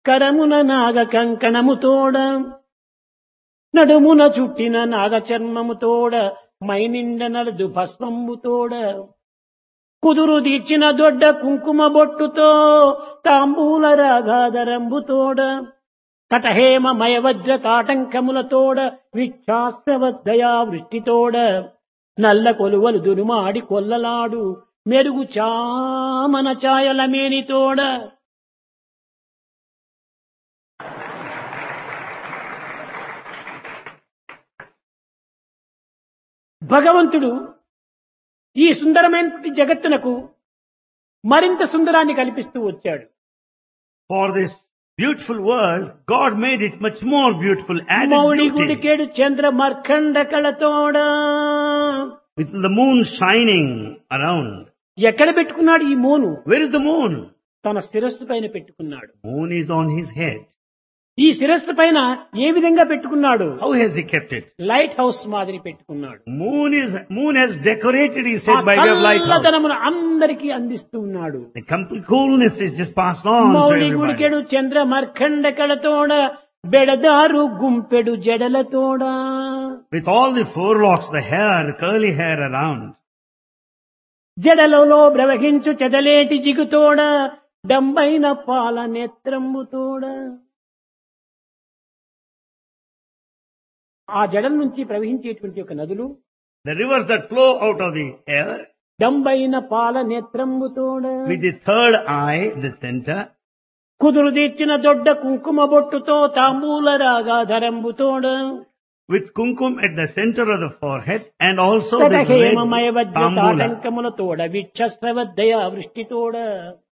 కరమున నాగ కంకణముతోడ నడుమున చుట్టిన నాగ చర్మముతోడ మైనిండ నలదు భస్మంబుతోడ కుదురు తీర్చిన దొడ్డ కుంకుమ బొట్టుతో తాంబూల రాగాధరంబుతోడ కటహేమ మయవజ్ర కాటంకములతోడ విచ్ఛాస్త్రవద్దయా వృష్టితోడ నల్ల కొలువలు దురుమాడి కొల్లలాడు మెరుగు చామన ఛాయల మేనితోడ భగవంతుడు ఈ సుందరమైనటువంటి జగత్తునకు మరింత సుందరాన్ని కల్పిస్తూ వచ్చాడు For this beautiful world, God made it much more beautiful, added Mouli beauty. గుడికేడు Chandra మర్కండ కళతోడ With the moon shining around. ఎక్కడ పెట్టుకున్నాడు ఈ మోను Where is the moon? తన శిరస్సు పైన పెట్టుకున్నాడు Moon is on his head. ఈ శిరస్సు పైన ఏ విధంగా పెట్టుకున్నాడు How has he kept it? Lighthouse మాదిరి పెట్టుకున్నాడు Moon is, moon has decorated, he ఆ said, by way of lighthouse. చల్లదనమును అందరికీ అందిస్తూ ఉన్నాడు The complete coolness is just passed on to Mouli everybody. గుడికెడు Chandra మర్కండ కళతోడ బెడదారు గుంపెడు జడలతోడ With all the forelocks, the hair, the curly hair around. జడలలో ప్రవహించు చెదలేటి జిగుతోడ డంబైన పాల నేత్రంబుతోడ ఆ జడల నుంచి ప్రవహించేటువంటి ఒక నదులు The rivers that flow out of the hair, డంబైన పాల నేత్రంబుతోడ with the third eye, the center, కుదురు తీర్చిన దొడ్డ కుంకుమ బొట్టుతో తాంబూల రాగా ధరంబుతోడ with kumkum at the center of the forehead, and also the తటహేమమయ red వజ్ర tambula. తాటంకములతోడ విక్షస్రవద్దయ వృష్టితోడ